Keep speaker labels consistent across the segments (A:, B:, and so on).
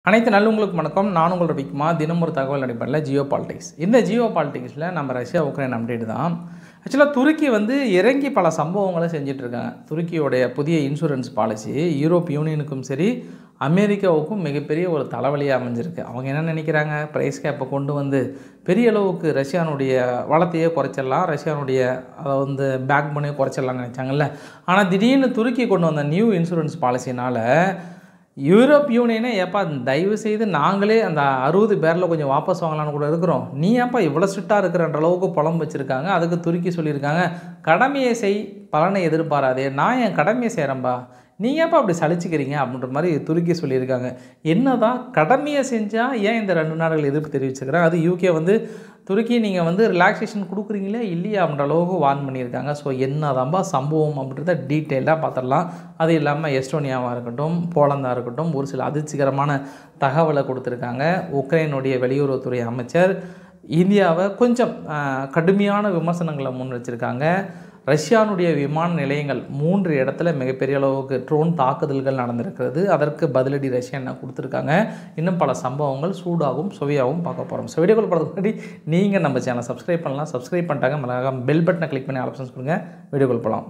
A: அனைத்து நல்லவங்களுக்கு வணக்கம் நான் உங்களோட விக்மா தினம் ஒரு தகவல் அடிப்படையில் ஜியோ பாலிடிக்ஸ் இந்த ஜியோ பாலிடிக்ஸில் நம்ம ரஷ்யா உக்ரைன் அப்டேட் தான் ஆக்சுவலாக துருக்கி வந்து இறங்கி பல சம்பவங்களை செஞ்சுட்டு இருக்காங்க துருக்கியோடைய புதிய இன்சூரன்ஸ் பாலிசி யூரோப் யூனியனுக்கும் சரி அமெரிக்காவுக்கும் மிகப்பெரிய ஒரு தலைவலியாக அமைஞ்சிருக்கு அவங்க என்ன நினைக்கிறாங்க ப்ரைஸ் கேப்பை கொண்டு வந்து பெரிய அளவுக்கு ரஷ்யானுடைய வளத்தையே குறைச்சிடலாம் ரஷ்யானுடைய அதை வந்து பேக் பண்ணியே குறைச்சிடலாம்னு நினச்சாங்கல்ல ஆனால் திடீர்னு துருக்கி கொண்டு வந்த நியூ இன்சூரன்ஸ் பாலிசினால் யூரோப் யூனியனே ஏப்பா தயவு செய்து நாங்களே அந்த அறுபது பேரில் கொஞ்சம் வாபஸ் வாங்கலாம்னு கூட இருக்கிறோம் நீ ஏப்பா இவ்வளோ ஸ்ட்ரிக்டாக இருக்கிறன்ற அளவுக்கு புலம் வச்சுருக்காங்க அதுக்கு துருக்கி சொல்லியிருக்காங்க கடமையை செய் பலனை எதிர்பாராதே நான் என் கடமையை செய்கிறேன்பா நீங்கள் ஏப்பா அப்படி சலிச்சுக்கிறீங்க அப்படின்ற மாதிரி துருக்கி சொல்லியிருக்காங்க என்னதான் கடமையை செஞ்சால் ஏன் இந்த ரெண்டு நாடுகள் எதிர்ப்பு தெரிவிச்சுக்கிறேன் அது யூகே வந்து துருக்கி நீங்கள் வந்து ரிலாக்ஸேஷன் கொடுக்குறீங்களே இல்லையா அப்படின்ற அளவுக்கு வார்ன் பண்ணியிருக்காங்க ஸோ என்னதான்பா சம்பவம் அப்படின்றத டீட்டெயிலாக பார்த்துடலாம் அது இல்லாமல் எஸ்டோனியாவாக இருக்கட்டும் போலந்தாக இருக்கட்டும் ஒரு சில அதிர்ச்சிகரமான தகவலை கொடுத்துருக்காங்க உக்ரைனுடைய வெளியுறவுத்துறை அமைச்சர் இந்தியாவை கொஞ்சம் ஆஹ், கடுமையான விமர்சனங்களை முன் வச்சுருக்காங்க ரஷ்யானுடைய விமான நிலையங்கள் மூன்று இடத்துல மிகப்பெரிய அளவுக்கு ட்ரோன் தாக்குதல்கள் நடந்திருக்கிறது அதற்கு பதிலடி ரஷ்யா என்ன கொடுத்துருக்காங்க இன்னும் பல சம்பவங்கள் சூடாகவும் சுவையாகவும் பார்க்க போகிறோம் ஸோ வீடியோக்கள் போகிறதுக்கு முன்னாடி நீங்கள் நம்ம சேனலை சப்ஸ்கிரைப் பண்ணலாம் சப்ஸ்கிரைப் பண்ணிட்டாங்க மறக்காம பெல் பட்டனை கிளிக் பண்ணி ஆப்ஷன்ஸ் கொடுங்க வீடியோக்கள் போகலாம்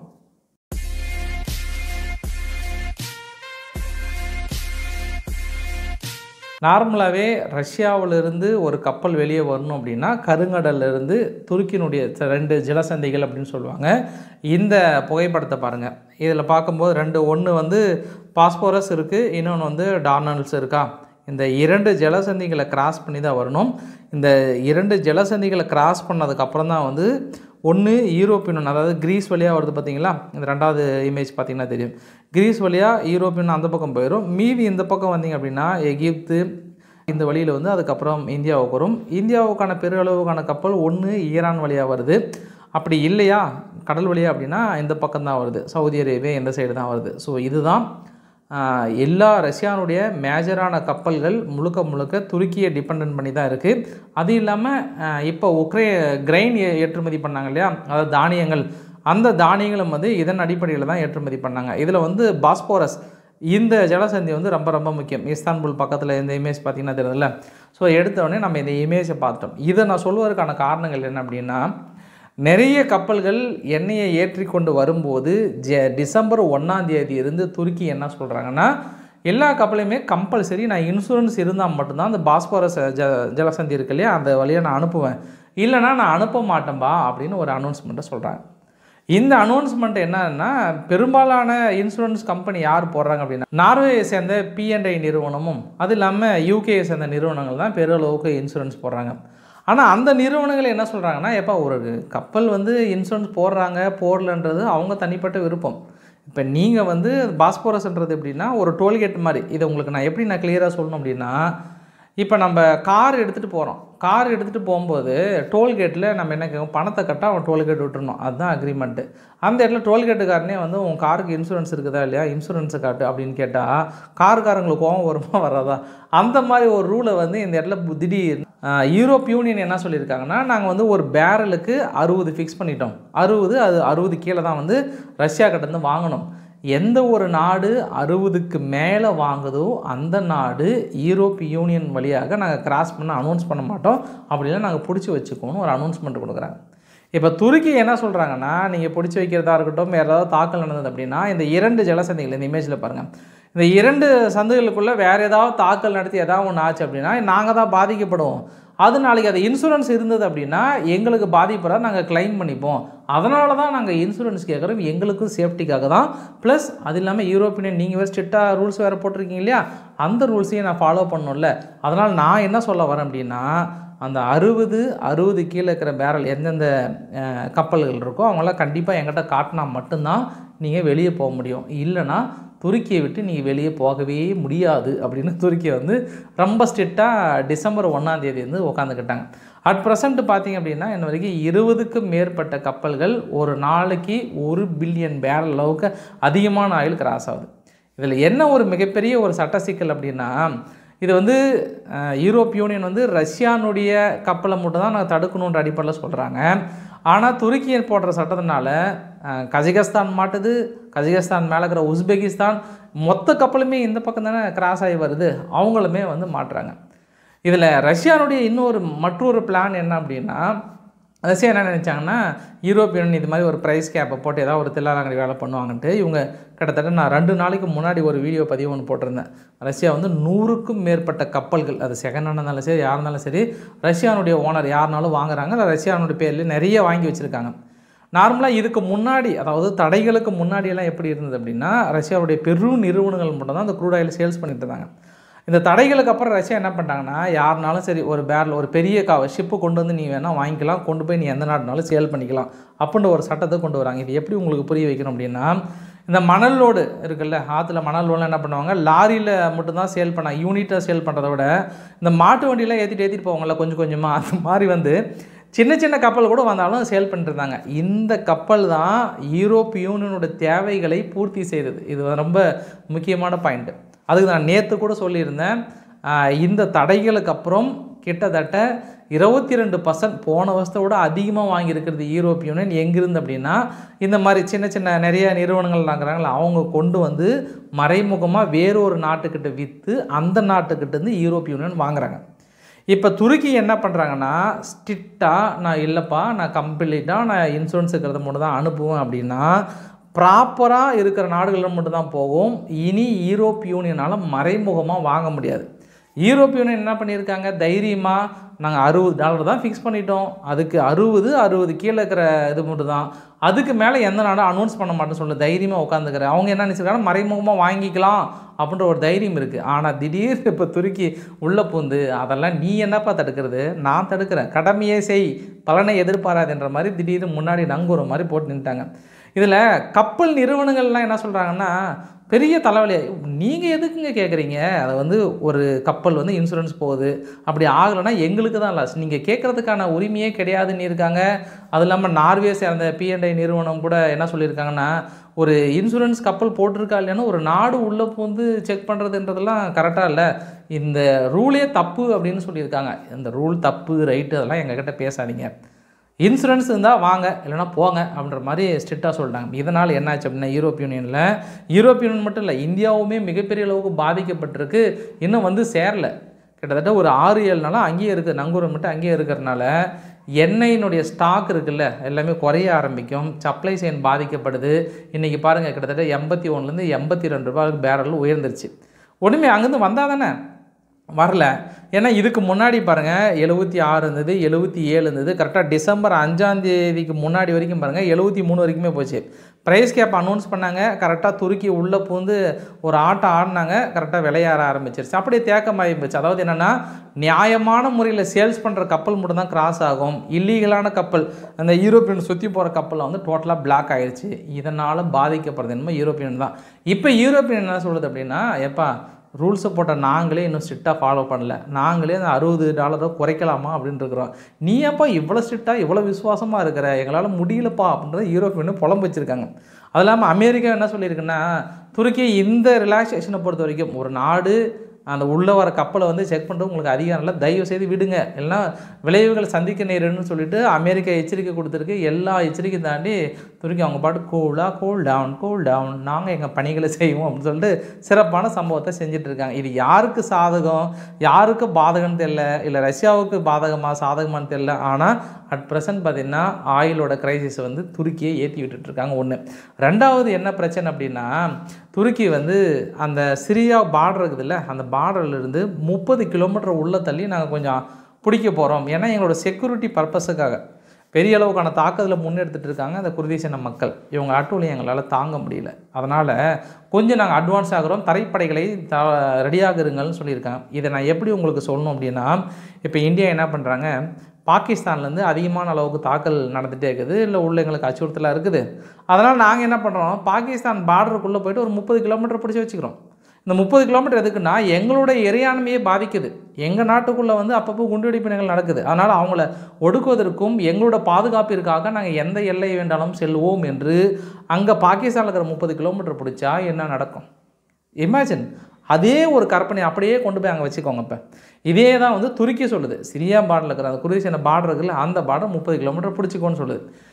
A: நார்மலாகவே ரஷ்யாவிலிருந்து ஒரு கப்பல் வெளியே வரணும் அப்படின்னா கருங்கடல்ல இருந்து துருக்கியினுடைய ச- ரெண்டு ஜலசந்திகள் அப்படின்னு சொல்லுவாங்க இந்த புகைப்படத்தை பாருங்கள் இதில் பார்க்கும்போது ரெண்டு ஒன்று வந்து பாஸ்போரஸ் இருக்குது இன்னொன்று வந்து டார்னல்ஸ் இருக்கா இந்த இரண்டு ஜலசந்திகளை கிராஸ் பண்ணி தான் வரணும் இந்த இரண்டு ஜலசந்திகளை கிராஸ் பண்ணதுக்கப்புறம் தான் வந்து ஒன்று யூரோப்பியன் அதாவது கிரீஸ் வழியாக வருது பார்த்தீங்களா இந்த ரெண்டாவது இமேஜ் பார்த்தீங்கன்னா தெரியும் கிரீஸ் வழியாக யூரோப்பியன் அந்த பக்கம் போயிடும் மீதி இந்த பக்கம் வந்தீங்க அப்படின்னா எகிப்து இந்த வழியில் வந்து அதுக்கப்புறம் இந்தியாவுக்கு வரும் இந்தியாவுக்கான பெருளவுக்கான கப்பல் ஒன்று ஈரான் வழியாக வருது அப்படி இல்லையா கடல் வழியாக அப்படின்னா இந்த பக்கம் தான் வருது சவுதி அரேபியா இந்த சைடு தான் வருது ஸோ இதுதான் ஆஹ், எல்லா ரஷ்யானுடைய மேஜரான கப்பல்கள் முழுக்க முழுக்க துருக்கியை டிபெண்ட் பண்ணி தான் இருக்குது அது இல்லாமல் இப்போ உக்ரை கிரைன் ஏ- ஏற்றுமதி பண்ணாங்க இல்லையா அதாவது தானியங்கள் அந்த தானியங்களும் வந்து இதன் அடிப்படையில் தான் ஏற்றுமதி பண்ணாங்க இதில் வந்து பாஸ்போரஸ் இந்த ஜலசந்தி வந்து ரொம்ப ரொம்ப முக்கியம் இஸ்தான்புல் பக்கத்தில் இந்த இமேஜ் பார்த்தீங்கன்னா தெரியுதுல்ல ஸோ எடுத்தோடனே நம்ம இந்த இமேஜை பார்த்துட்டோம் இதை நான் சொல்வதற்கான காரணங்கள் என்ன அப்படின்னா நிறைய கப்பல்கள் எண்ணெயை ஏற்றி கொண்டு வரும்போது ஜ டிசம்பர் ஒன்றாம் தேதி இருந்து துருக்கி என்ன சொல்கிறாங்கன்னா எல்லா கப்பலையுமே கம்பல்சரி நான் இன்சூரன்ஸ் இருந்தால் மட்டும்தான் அந்த பாஸ்போரஸ் ஜ ஜலசந்தி இருக்கு இல்லையா அந்த வழியை நான் அனுப்புவேன் இல்லைனா நான் அனுப்ப மாட்டேன்பா அப்படின்னு ஒரு அனௌன்ஸ்மெண்ட்டை சொல்கிறாங்க இந்த அனௌன்ஸ்மெண்ட் என்னன்னா பெரும்பாலான இன்சூரன்ஸ் கம்பெனி யார் போடுறாங்க அப்படின்னா நார்வேயை சேர்ந்த பிஎன்ஐ நிறுவனமும் அது இல்லாமல் யூகேயை சேர்ந்த நிறுவனங்கள் தான் பெருளவுக்கு இன்சூரன்ஸ் போடுறாங்க ஆனால் அந்த நிறுவனங்கள் என்ன சொல்கிறாங்கன்னா எப்போ ஒரு கப்பல் வந்து இன்சூரன்ஸ் போடுறாங்க போடலன்றது அவங்க தனிப்பட்ட விருப்பம் இப்போ நீங்கள் வந்து பாஸ்போரஸ்ன்றது எப்படின்னா ஒரு டோல்கேட் மாதிரி இதை உங்களுக்கு நான் எப்படி நான் கிளியராக சொல்லணும் அப்படின்னா இப்போ நம்ம கார் எடுத்துகிட்டு போகிறோம் கார் எடுத்துகிட்டு போகும்போது டோல்கேட்டில் நம்ம என்ன கேட்கும் பணத்தை கட்ட அவன் டோல்கேட் விட்டுறணும் அதுதான் அக்ரிமெண்ட்டு அந்த இடத்துல டோல்கேட்டுக்காரனே வந்து உன் காருக்கு இன்சூரன்ஸ் இருக்குதா இல்லையா இன்சூரன்ஸை காட்டு அப்படின்னு கேட்டால் காருக்காரங்களுக்கு கோவம் வருமா வராதா அந்த மாதிரி ஒரு ரூலை வந்து இந்த இடத்துல பு- திடீர் ஆஹ், யூரோப் யூனியன் என்ன சொல்லியிருக்காங்கன்னா நாங்கள் வந்து ஒரு பேரலுக்கு அறுபது ஃபிக்ஸ் பண்ணிட்டோம் அறுபது அது அறுபது கீழே தான் வந்து ரஷ்யா கிட்ட இருந்து வாங்கணும் எந்த ஒரு நாடு அறுபதுக்கு மேலே வாங்குதோ அந்த நாடு யூரோப் யூனியன் வழியாக நாங்கள் கிராஸ் பண்ண அனௌன்ஸ் பண்ண மாட்டோம் அப்படிலாம் நாங்கள் பிடிச்சி வச்சுக்கோன்னு ஒரு அனௌன்ஸ்மெண்ட் கொடுக்குறாங்க இப்போ துருக்கி என்ன சொல்கிறாங்கன்னா நீங்கள் பிடிச்சி வைக்கிறதா இருக்கட்டும் வேறு ஏதாவது தாக்கல் நடந்தது அப்படின்னா இந்த இரண்டு ஜலசந்திகள் இந்த இமேஜில் பாருங்கள் இந்த இரண்டு சந்துகளுக்குள்ளே வேறு ஏதாவது தாக்கல் நடத்தி ஏதாவது ஒன்று ஆச்சு அப்படின்னா நாங்கள் தான் பாதிக்கப்படுவோம் அது நாளைக்கு அது இன்சூரன்ஸ் இருந்தது அப்படின்னா எங்களுக்கு பாதிப்படாத நாங்கள் கிளைம் பண்ணிப்போம் அதனால தான் நாங்கள் இன்சூரன்ஸ் கேட்குறோம் எங்களுக்கும் சேஃப்டிக்காக தான் ப்ளஸ் அது இல்லாமல் யூரோப்பியன் நீங்கள் வேறு ஸ்ட்ரிக்டாக ரூல்ஸ் வேறு போட்டிருக்கீங்க இல்லையா அந்த ரூல்ஸையும் நான் ஃபாலோ பண்ணணும்ல அதனால் நான் என்ன சொல்ல வரேன் அப்படின்னா அந்த அறுபது அறுபது கீழே இருக்கிற பேரல் எந்தெந்த அஹ், கப்பல்கள் இருக்கோ அவங்களாம் கண்டிப்பாக என்கிட்ட காட்டினா மட்டும்தான் நீங்கள் வெளியே போக முடியும் இல்லைன்னா துருக்கியை விட்டு நீங்கள் வெளியே போகவே முடியாது அப்படின்னு துருக்கி வந்து ரொம்ப ஸ்ட்ரிக்டாக டிசம்பர் ஒன்றாம் தேதி வந்து உட்காந்துக்கிட்டாங்க அட் ப்ரெசண்ட் பார்த்தீங்க அப்படின்னா இன்ன வரைக்கும் இருபதுக்கும் மேற்பட்ட கப்பல்கள் ஒரு நாளைக்கு ஒரு பில்லியன் பேரல் அளவுக்கு அதிகமான ஆயில் கிராஸ் ஆகுது இதில் என்ன ஒரு மிகப்பெரிய ஒரு சட்ட சிக்கல் அப்படின்னா இது வந்து அஹ், யூரோப் யூனியன் வந்து ரஷ்யானுடைய கப்பலை மட்டும் தான் நான் தடுக்கணுன்ற அடிப்படையில் சொல்கிறாங்க ஆனால் துருக்கியன் போடுற சட்டத்தினால அஹ், கஜகஸ்தான் மாட்டுது கஜகஸ்தான் மேலே இருக்கிற உஸ்பெகிஸ்தான் மொத்த கப்பலுமே இந்த பக்கம் தானே கிராஸ் ஆகி வருது அவங்களுமே வந்து மாட்டுறாங்க இதில் ரஷ்யானுடைய இன்னொரு மற்றொரு பிளான் என்ன அப்படின்னா ரஷ்யா என்ன நினச்சாங்கன்னா யூரோப்பியன் இது மாதிரி ஒரு ப்ரைஸ் கேப்பை போட்டு ஏதாவது ஒரு தில்லாலங்கடி வேலை பண்ணுவாங்கன்ட்டு இவங்க கிட்டத்தட்ட நான் ரெண்டு நாளைக்கு முன்னாடி ஒரு வீடியோ பதிவு ஒன்று போட்டிருந்தேன் ரஷ்யா வந்து நூறுக்கும் மேற்பட்ட கப்பல்கள் அது செகண்ட் ஹேண்ட் இருந்தாலும் சரி யார் இருந்தாலும் சரி ரஷ்யானுடைய ஓனர் யாருனாலும் வாங்குறாங்க இல்லை ரஷ்யானுடைய பேரில் நிறைய வாங்கி வச்சுருக்காங்க நார்மலாக இதுக்கு முன்னாடி அதாவது தடைகளுக்கு முன்னாடியெல்லாம் எப்படி இருந்தது அப்படின்னா ரஷ்யாவுடைய பெரும் நிறுவனங்கள் மட்டும் தான் அந்த க்ரூட் ஆயில் சேல்ஸ் பண்ணிட்டு இருந்தாங்க இந்த தடைகளுக்கு அப்புறம் ரஷ்யா என்ன பண்ணிட்டாங்கன்னா யாருனாலும் சரி ஒரு பேரில் ஒரு பெரிய கா ஷிப்பு கொண்டு வந்து நீ வேணால் வாங்கிக்கலாம் கொண்டு போய் நீ எந்த நாடுனாலும் சேல் பண்ணிக்கலாம் அப்படின்ற ஒரு சட்டத்தை கொண்டு வராங்க இது எப்படி உங்களுக்கு புரிய வைக்கணும் அப்படின்னா இந்த மணல் லோடு இருக்குல்ல ஆற்றுல மணல் லோடுலாம் என்ன பண்ணுவாங்க லாரியில் மட்டும்தான் சேல் பண்ண யூனிட்டாக சேல் பண்ணுறத விட இந்த மாட்டு வண்டியெலாம் ஏற்றிட்டு ஏற்றிட்டு போவாங்கல்ல கொஞ்சம் கொஞ்சமாக அந்த மாதிரி வந்து சின்ன சின்ன கப்பல் கூட வந்தாலும் சேல் பண்ணிட்டு இருந்தாங்க இந்த கப்பல் தான் யூரோப் யூனியனோட தேவைகளை பூர்த்தி செய்தது இது ரொம்ப முக்கியமான பாயிண்ட்டு அதுக்கு நான் நேற்று கூட சொல்லியிருந்தேன் ஆஹ் இந்த தடைகளுக்கு அப்புறம் கிட்டத்தட்ட இருபத்தி ரெண்டு பர்சன்ட் போன வருஷத்தை விட அதிகமாக வாங்கியிருக்கிறது யூரோப் யூனியன் எங்கிருந்து அப்படின்னா இந்த மாதிரி சின்ன சின்ன நிறைய நிறுவனங்கள் இருக்கிறாங்களா அவங்க கொண்டு வந்து மறைமுகமாக வேறொரு நாட்டுக்கிட்ட விற்று அந்த நாட்டுக்கிட்டேருந்து யூரோப் யூனியன் வாங்குறாங்க இப்போ துருக்கி என்ன பண்ணுறாங்கன்னா ஸ்ட்ரிக்டாக நான் இல்லைப்பா நான் கம்ப்ளீட்டாக நான் இன்சூரன்ஸ் இருக்கிறத மட்டும் தான் அனுப்புவேன் அப்படின்னா ப்ராப்பராக இருக்கிற நாடுகளில் மட்டும்தான் போகும் இனி யூரோப் யூனியனால் மறைமுகமாக வாங்க முடியாது யூரோப் யூனியன் என்ன பண்ணியிருக்காங்க தைரியமாக நாங்கள் அறுபது டாலர் தான் ஃபிக்ஸ் பண்ணிட்டோம் அதுக்கு அறுபது அறுபது கீழே இருக்கிற இது மட்டும் தான் அதுக்கு மேலே எந்த நாடும் அனௌன்ஸ் பண்ண மாட்டேன்னு சொல்லி தைரியமாக உட்காந்துக்கிறேன் அவங்க என்ன நினச்சிருக்காங்க மறைமுகமாக வாங்கிக்கலாம் அப்படின்ற ஒரு தைரியம் இருக்குது ஆனால் திடீர்னு இப்போ துருக்கி உள்ளே பூந்து அதெல்லாம் நீ என்னப்பா தடுக்கிறது நான் தடுக்கிறேன் கடமையே செய் பலனை எதிர்பாராதுன்ற மாதிரி திடீர்னு முன்னாடி நங்குற மாதிரி போட்டு நின்ட்டாங்க இதில் கப்பல் நிறுவனங்கள்லாம் என்ன சொல்கிறாங்கன்னா பெரிய தலைவலி நீங்கள் எதுக்குங்க கேட்குறீங்க அதை வந்து ஒரு கப்பல் வந்து இன்சூரன்ஸ் போகுது அப்படி ஆகலைன்னா எங்களுக்கு தான் லாஸ் நீங்கள் கேட்குறதுக்கான உரிமையே கிடையாதுன்னு இருக்காங்க அது இல்லாமல் நார்வே சேர்ந்த பிஎன்ஐ நிறுவனம் கூட என்ன சொல்லியிருக்காங்கன்னா ஒரு இன்சூரன்ஸ் கப்பல் போட்டிருக்கா இல்லைன்னா ஒரு நாடு உள்ளே பூந்து செக் பண்ணுறதுன்றதெல்லாம் கரெக்டாக இல்லை இந்த ரூலே தப்பு அப்படின்னு சொல்லியிருக்காங்க இந்த ரூல் தப்பு ரைட்டு அதெல்லாம் எங்ககிட்ட பேசாதீங்க இன்சூரன்ஸ் இருந்தால் வாங்க இல்லைனா போங்க அப்படின்ற மாதிரி ஸ்ட்ரிக்டாக சொல்லிட்டாங்க இதனால் என்னாச்சு அப்படின்னா யூரோப் யூனியனில் யூரோப் யூனியன் மட்டும் இல்லை இந்தியாவுமே மிகப்பெரிய அளவுக்கு பாதிக்கப்பட்டிருக்கு இன்னும் வந்து சேரல கிட்டத்தட்ட ஒரு ஆறு ஏழு நாளாக அங்கேயே இருக்குது நங்கூரம் மட்டும் அங்கேயே இருக்கிறனால எண்ணெயினுடைய ஸ்டாக் இருக்குல்ல எல்லாமே குறைய ஆரம்பிக்கும் சப்ளை செயின் பாதிக்கப்படுது இன்றைக்கி பாருங்கள் கிட்டத்தட்ட எண்பத்தி ஒன்றுலேருந்து எண்பத்தி ரெண்டு ரூபாய்க்கு பேரல் உயர்ந்துருச்சு ஒன்றுமே அங்கேருந்து வந்தால் தானே வரல ஏன்னா இதுக்கு முன்னாடி பாருங்கள் எழுபத்தி ஆறு இருந்தது எழுபத்தி ஏழு இருந்தது கரெக்டாக டிசம்பர் அஞ்சாம் தேதிக்கு முன்னாடி வரைக்கும் பாருங்கள் எழுபத்தி மூணு வரைக்குமே போச்சு ப்ரைஸ் கேப் அனௌன்ஸ் பண்ணாங்க கரெக்டாக துருக்கி உள்ளே பூந்து ஒரு ஆட்டம் ஆடினாங்க கரெக்டாக விளையாட ஆரம்பிச்சிருச்சு அப்படியே தேக்கமாகி போச்சு அதாவது என்னென்னா நியாயமான முறையில் சேல்ஸ் பண்ணுற கப்பல் மட்டும் தான் கிராஸ் ஆகும் இல்லீகலான கப்பல் அந்த யூரோப்பியன் சுற்றி போகிற கப்பலில் வந்து டோட்டலாக பிளாக் ஆயிடுச்சு இதனால் பாதிக்கப்படுறது என்னமோ யூரோப்பியன் தான் இப்போ யூரோப்பியன் என்ன சொல்லுது அப்படின்னா எப்பா ரூல்ஸை போட்ட நாங்களே இன்னும் ஸ்ட்ரிக்டாக ஃபாலோ பண்ணல நாங்களே அந்த அறுபது டாலரை குறைக்கலாமா அப்படின்னு இருக்கிறோம் நீ ஏப்பா இவ்வளோ ஸ்ட்ரிக்டாக இவ்வளோ விசுவாசமாக இருக்கிற எங்களால் முடியலப்பா அப்படின்றத யூரோப்பியன்னு புலம்பு வச்சுருக்காங்க அது இல்லாமல் அமெரிக்கா என்ன சொல்லியிருக்குன்னா துருக்கி இந்த ரிலாக்ஸேஷனை பொறுத்த வரைக்கும் ஒரு நாடு அந்த உள்ளே வர கப்பலை வந்து செக் பண்ணுறது உங்களுக்கு அதிகாரம் இல்லை தயவு செய்து விடுங்க இல்லைன்னா விளைவுகளை சந்திக்க நேருன்னு சொல்லிட்டு அமெரிக்கா எச்சரிக்கை கொடுத்துருக்கு எல்லா எச்சரிக்கை தாண்டி துருக்கி அவங்க பாட்டு கூலாக கூல் டவுன் கூல் டவுன் நாங்கள் எங்கள் பணிகளை செய்வோம் அப்படின்னு சொல்லிட்டு சிறப்பான சம்பவத்தை செஞ்சுட்டு இருக்காங்க இது யாருக்கு சாதகம் யாருக்கு பாதகம்னு தெரியல இல்லை ரஷ்யாவுக்கு பாதகமாக சாதகமானு தெரியல ஆனால் அட் ப்ரெசன்ட் பார்த்திங்கன்னா ஆயிலோட கிரைசிஸ் வந்து துருக்கியை ஏற்றி விட்டுட்ருக்காங்க ஒன்று ரெண்டாவது என்ன பிரச்சனை அப்படின்னா துருக்கி வந்து அந்த சிரியா பார்டர் இருக்குதுல்ல அந்த பார்டர்லேருந்து முப்பது கிலோமீட்டர் உள்ளே தள்ளி நாங்கள் கொஞ்சம் பிடிக்க போகிறோம் ஏன்னா எங்களோட செக்யூரிட்டி பர்பஸுக்காக பெரிய அளவுக்கான தாக்குதலை முன்னெடுத்துட்டு இருக்காங்க அந்த குர்தீசன மக்கள் இவங்க அட்டூழியம் எங்களால் தாங்க முடியல அதனால் கொஞ்சம் நாங்கள் அட்வான்ஸ் ஆகிறோம் தரைப்படைகளை த ரெடியாக இருங்கள்னு சொல்லியிருக்காங்க இதை நான் எப்படி உங்களுக்கு சொல்லணும் அப்படின்னா இப்போ இந்தியா என்ன பண்ணுறாங்க பாகிஸ்தான்லேருந்து அதிகமான அளவுக்கு தாக்கல் நடந்துகிட்டே இருக்குது இல்லை உள்ள எங்களுக்கு அச்சுறுத்தலாக இருக்குது அதனால் நாங்கள் என்ன பண்ணுறோம் பாகிஸ்தான் பார்டருக்குள்ளே போயிட்டு ஒரு முப்பது கிலோமீட்டர் பிடிச்சி வச்சுக்கிறோம் இந்த முப்பது கிலோமீட்டர் எதுக்குன்னா எங்களோட இறையாண்மையே பாதிக்குது எங்கள் நாட்டுக்குள்ளே வந்து அப்பப்போ குண்டுவெடிப்பினங்கள் நடக்குது அதனால் அவங்கள ஒடுக்குவதற்கும் எங்களோட பாதுகாப்பிற்காக நாங்கள் எந்த எல்லை வேண்டாலும் செல்வோம் என்று அங்கே பாகிஸ்தானில் இருக்கிற முப்பது கிலோமீட்டர் பிடிச்சா என்ன நடக்கும் இமேஜின் அதே ஒரு கற்பனை அப்படியே கொண்டு போய் அங்கே வச்சுக்கோங்க இப்போ இதே தான் வந்து துருக்கி சொல்லுது சிரியா பார்டரில் இருக்கிற அந்த குருதேசன பார்டர் இருக்குல்ல அந்த பார்டர் முப்பது கிலோமீட்டர் பிடிச்சிக்கோன்னு சொல்லுது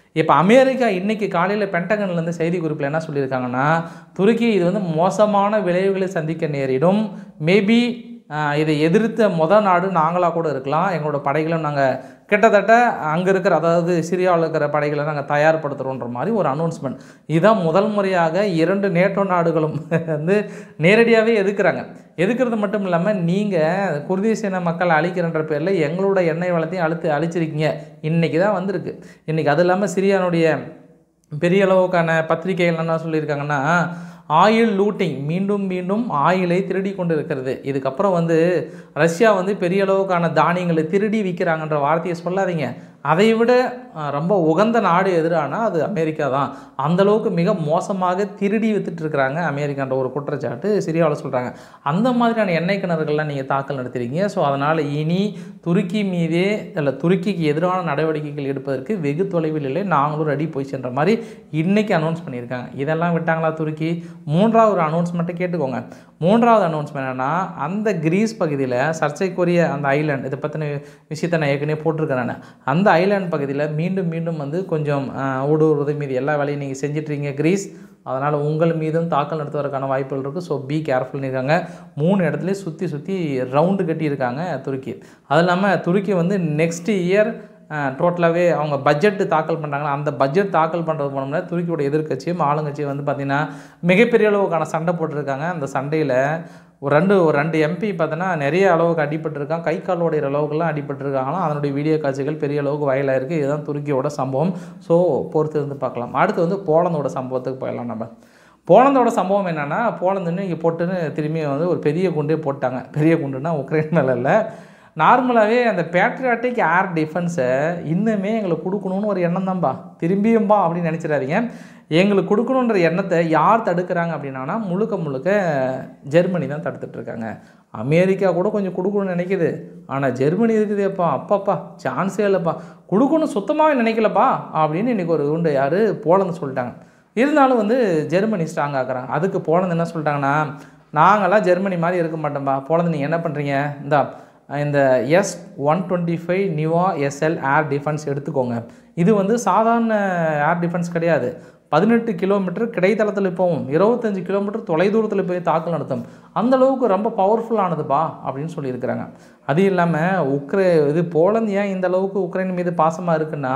A: இப்போ அமெரிக்கா இன்னைக்கு காலையில் பென்டகன்லேருந்து செய்தி குறிப்பில் என்ன சொல்லியிருக்காங்கன்னா துருக்கி இது வந்து மோசமான விளைவுகளை சந்திக்க நேரிடும் மேபி இதை எதிர்த்த மொதல் நாடு நாங்களாக கூட இருக்கலாம் எங்களோட படைகளும் நாங்கள் கிட்டத்தட்ட அங்கே இருக்கிற அதாவது சிரியாவில் இருக்கிற படைகளை நாங்கள் தயார்படுத்துகிறோன்ற மாதிரி ஒரு அனௌன்ஸ்மெண்ட் இதுதான் முதல் முறையாக இரண்டு நேட்டோ நாடுகளும் வந்து நேரடியாகவே எதுக்குறாங்க எதுக்குறது மட்டும் இல்லாமல் நீங்கள் குர்தீசேன மக்கள் அழிக்கிறன்ற பேரில் எங்களோட எண்ணெய் வளத்தையும் அழுத்து அழிச்சிருக்கீங்க இன்றைக்கி தான் வந்திருக்கு இன்றைக்கி அது இல்லாமல் சிரியானுடைய பெரிய அளவுக்கான பத்திரிகைகள் என்ன சொல்லியிருக்காங்கன்னா ஆயில் லூட்டிங் மீண்டும் மீண்டும் ஆயிலை திருடி கொண்டு இருக்கிறது இதுக்கப்புறம் வந்து ரஷ்யா வந்து பெரிய அளவுக்கான தானியங்களை திருடி விற்கிறாங்கன்ற வார்த்தையை சொல்லாதீங்க அதை விட அஹ், ரொம்ப உகந்த நாடு எதிரானா அது அமெரிக்கா தான் அந்த அளவுக்கு மிக மோசமாக திருடி வித்துட்டு இருக்கிறாங்க அமெரிக்கான்ற ஒரு குற்றச்சாட்டு சிரியாவில் சொல்கிறாங்க அந்த மாதிரியான எண்ணெய் கிணறுகள்லாம் நீங்கள் தாக்கல் நடத்துறீங்க ஸோ அதனால் இனி துருக்கி மீதே இல்லை துருக்கிக்கு எதிரான நடவடிக்கைகள் எடுப்பதற்கு வெகு தொலைவில் இல்லை நாங்களும் ரெடி போய் சென்ற மாதிரி இன்னைக்கு அனௌன்ஸ் பண்ணியிருக்காங்க இதெல்லாம் விட்டாங்களா துருக்கி மூன்றாவது ஒரு அனௌன்ஸ்மெண்ட்டை கேட்டுக்கோங்க மூன்றாவது அனௌன்ஸ்மெண்ட் என்னன்னா அந்த கிரீஸ் பகுதியில் சர்ச்சைக்குரிய அந்த ஐலாண்ட் இதை பற்றின விஷயத்தை நான் ஏற்கனவே போட்டிருக்கேன் நான் அந்த ஐலாண்ட் பகுதியில் மீண்டும் மீண்டும் வந்து கொஞ்சம் ஆஹ், ஊடுருவது மீது எல்லா வேலையும் நீங்கள் செஞ்சிட்ருக்கீங்க கிரீஸ் அதனால் உங்கள் மீதும் தாக்கல் நடத்துவதற்கான வாய்ப்புகள் இருக்குது ஸோ பி கேர்ஃபுல்னு இருக்காங்க மூணு இடத்துலையும் சுற்றி சுற்றி ரவுண்டு கட்டியிருக்காங்க துருக்கி அது இல்லாமல் துருக்கி வந்து நெக்ஸ்ட் இயர் டோட்டலாகவே அவங்க பட்ஜெட் தாக்கல் பண்ணுறாங்களா அந்த பட்ஜெட் தாக்கல் பண்ணுறது போனோம்னா துருக்கியோட எதிர்க்கட்சியும் ஆளுங்கட்சியும் வந்து பார்த்திங்கன்னா மிகப்பெரிய அளவுக்கான சண்டை போட்டிருக்காங்க அந்த சண்டையில் ஒரு ரெண்டு ஒரு ரெண்டு எம்பி பார்த்தோன்னா நிறைய அளவுக்கு அடிபட்டிருக்கான் கை கால் உடையிற அளவுக்குலாம் அடிபட்டிருக்காங்களாம் அதனுடைய வீடியோ காட்சிகள் பெரிய அளவுக்கு வயலாக இருக்குது இதுதான் துருக்கியோட சம்பவம் ஸோ பொறுத்து இருந்து பார்க்கலாம் அடுத்து வந்து போலந்தோட சம்பவத்துக்கு போயிடலாம் நம்ம போலந்தோட சம்பவம் என்னென்னா போலந்துன்னு இங்கே போட்டுன்னு திரும்பி வந்து ஒரு பெரிய குண்டே போட்டாங்க பெரிய குண்டுனா உக்ரைன் மேலே இல்லை நார்மலாகவே அந்த பேட்ரியாட்டிக் ஏர் டிஃபென்ஸை இன்னுமே எங்களுக்கு கொடுக்கணும்னு ஒரு எண்ணம் தான்பா திரும்பியும்பா அப்படின்னு நினச்சிடாதீங்க எங்களுக்கு கொடுக்கணுன்ற எண்ணத்தை யார் தடுக்கிறாங்க அப்படின்னா முழுக்க முழுக்க ஜெர்மனி தான் தடுத்துட்டு இருக்காங்க அமெரிக்கா கூட கொஞ்சம் கொடுக்கணும்னு நினைக்குது ஆனால் ஜெர்மனி இருக்குதேப்பா அப்பாப்பா சான்ஸே இல்லைப்பா கொடுக்கணும் சுத்தமாகவே நினைக்கலப்பா அப்படின்னு இன்றைக்கி ஒரு உண்டு யார் போலந்து சொல்லிட்டாங்க இருந்தாலும் வந்து ஜெர்மனி ஸ்ட்ராங் ஆக்குறாங்க அதுக்கு போலந்து என்ன சொல்லிட்டாங்கன்னா நாங்களாம் ஜெர்மனி மாதிரி இருக்க மாட்டோம்பா போலந்து நீங்கள் என்ன பண்ணுறீங்க இந்தா இந்த S one twenty five Neva SL air defence எடுத்துக்கோங்க இது வந்து சாதாரண ஏர் டிஃபென்ஸ் கிடையாது பதினெட்டு கிலோமீட்டர் கிடைத்தளத்தில் போகும் இருபத்தஞ்சு கிலோமீட்டர் தொலைதூரத்தில் போய் தாக்கல் நடத்தும் அந்த அளவுக்கு ரொம்ப பவர்ஃபுல்லானதுப்பா அப்படின்னு சொல்லியிருக்கிறாங்க அது இல்லாமல் உக்ரை இது போலந்து ஏன் இந்த அளவுக்கு உக்ரைன் மீது பாசமாக இருக்குன்னா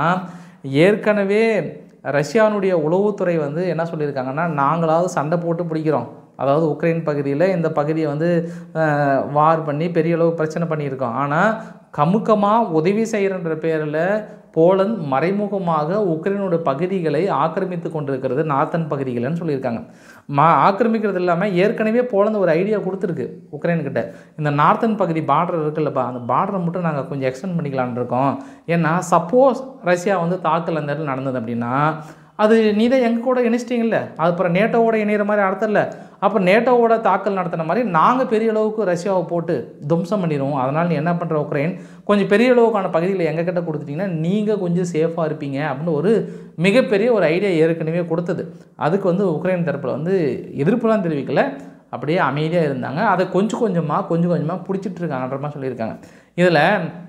A: ஏற்கனவே ரஷ்யானுடைய உளவுத்துறை வந்து என்ன சொல்லியிருக்காங்கன்னா நாங்களாவது சண்டை போட்டு பிடிக்கிறோம் அதாவது உக்ரைன் பகுதியில் இந்த பகுதியை வந்து வார் பண்ணி பெரிய அளவு பிரச்சனை பண்ணியிருக்கோம் ஆனால் கமுக்கமாக உதவி செய்கிறன்ற பேரில் போலந்து மறைமுகமாக உக்ரைனோட பகுதிகளை ஆக்கிரமித்து கொண்டிருக்கிறது நார்த்தன் பகுதிகள்னு சொல்லியிருக்காங்க மா ஆக்கிரமிக்கிறது இல்லாமல் ஏற்கனவே போலந்து ஒரு ஐடியா கொடுத்துருக்கு உக்ரைன்கிட்ட இந்த நார்த்தன் பகுதி பார்டர் இருக்குல்லப்பா அந்த பார்டரை மட்டும் நாங்கள் கொஞ்சம் எக்ஸ்டெண்ட் பண்ணிக்கலான்னு இருக்கோம் ஏன்னா சப்போஸ் ரஷ்யா வந்து தாக்கல் அந்த இடத்துல நடந்தது அப்படின்னா அது நீ தான் எங்கள் கூட இணைச்சிட்டிங்கல்ல அது அப்புறம் நேட்டோவோட இணையிற மாதிரி அர்த்தம் இல்லை அப்போ நேட்டோவோட தாக்கல் நடத்தின மாதிரி நாங்கள் பெரிய அளவுக்கு ரஷ்யாவை போட்டு தும்சம் பண்ணிடுவோம் அதனால் நீ என்ன பண்ணுற உக்ரைன் கொஞ்சம் பெரிய அளவுக்கான பகுதியில் எங்கள் கிட்ட கொடுத்துட்டிங்கன்னா நீங்கள் கொஞ்சம் சேஃபாக இருப்பீங்க அப்படின்னு ஒரு மிகப்பெரிய ஒரு ஐடியா ஏற்கனவே கொடுத்தது அதுக்கு வந்து உக்ரைன் தரப்பில் வந்து எதிர்ப்புலாம் தெரிவிக்கல அப்படியே அமைதியாக இருந்தாங்க அதை கொஞ்சம் கொஞ்சமாக கொஞ்சம் கொஞ்சமாக பிடிச்சிட்டு இருக்காங்கன்ற மாதிரி சொல்லியிருக்காங்க இதில்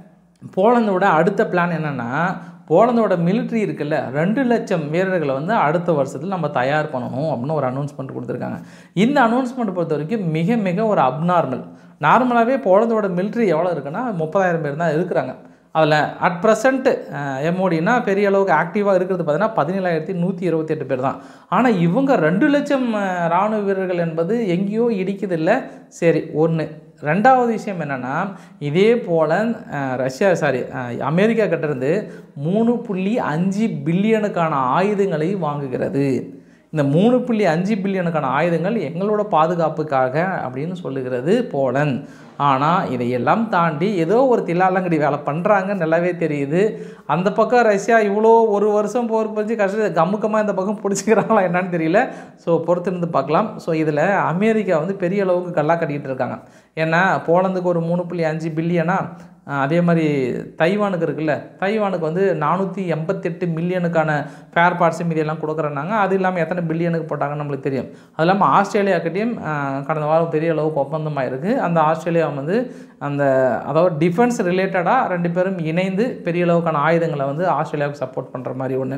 A: போலந்தோட அடுத்த பிளான் என்னென்னா போலந்தோட மிலிட்ரி இருக்குல்ல ரெண்டு லட்சம் வீரர்களை வந்து அடுத்த வருஷத்தில் நம்ம தயார் பண்ணணும் அப்படின்னு ஒரு அனௌன்ஸ்மெண்ட் கொடுத்துருக்காங்க இந்த அனௌன்ஸ்மெண்ட் பொறுத்த வரைக்கும் மிக மிக ஒரு அப்நார்மல் நார்மலாகவே போலந்தோட மிலிட்ரி எவ்வளோ இருக்குன்னா முப்பதாயிரம் பேர் தான் இருக்கிறாங்க அதில் அட் ப்ரெசண்ட்டு எம்ஓடினா பெரிய அளவுக்கு ஆக்டிவாக இருக்கிறது பார்த்தீங்கன்னா பதினேழாயிரத்தி நூற்றி இருபத்தி எட்டு பேர் தான் ஆனால் இவங்க ரெண்டு லட்சம் அஹ், இராணுவ வீரர்கள் என்பது எங்கேயோ இடிக்குது இல்லை சரி ஒன்று ரெண்டாவது விஷயம் என்னென்னா இதே போல் அஹ், ரஷ்யா சாரி அமெரிக்கா கிட்டேருந்து மூணு புள்ளி அஞ்சு பில்லியனுக்கான ஆயுதங்களை வாங்குகிறது இந்த மூணு புள்ளி அஞ்சு பில்லியனுக்கான ஆயுதங்கள் எங்களோட பாதுகாப்புக்காக அப்படின்னு சொல்லுகிறது போலந்து ஆனால் இதையெல்லாம் தாண்டி ஏதோ ஒரு தில்லாலங்கடி வேலை பண்ணுறாங்க நல்லாவே தெரியுது அந்த பக்கம் ரஷ்யா இவ்வளோ ஒரு வருஷம் போர் பறிச்சு கஷ்ட கமுக்கமாக இந்த பக்கம் பிடிச்சிக்கிறாங்களா என்னன்னு தெரியல ஸோ பொறுத்திருந்து பார்க்கலாம் ஸோ இதில் அமெரிக்கா வந்து பெரிய அளவுக்கு கல்லா கட்டிக்கிட்டு இருக்காங்க ஏன்னா போலந்துக்கு ஒரு மூணு புள்ளி அஞ்சு பில்லியனா அஹ் அதே மாதிரி தைவானுக்கு இருக்குல்ல தைவானுக்கு வந்து நானூற்றி எண்பத்தெட்டு மில்லியனுக்கான ஃபேர் பார்ட்ஸ் மீதியெல்லாம் கொடுக்குறேன்னாங்க அது இல்லாமல் எத்தனை பில்லியனுக்கு போட்டாங்கன்னு நம்மளுக்கு தெரியும் அது இல்லாமல் ஆஸ்திரேலியாக்கிட்டையும் அஹ், கடந்த வாரம் பெரிய அளவுக்கு ஒப்பந்தமாக இருக்குது அந்த ஆஸ்திரேலியா வந்து அந்த அதாவது டிஃபென்ஸ் ரிலேட்டடாக ரெண்டு பேரும் இணைந்து பெரிய அளவுக்கான ஆயுதங்களை வந்து ஆஸ்திரேலியாவுக்கு சப்போர்ட் பண்ணுற மாதிரி ஒன்று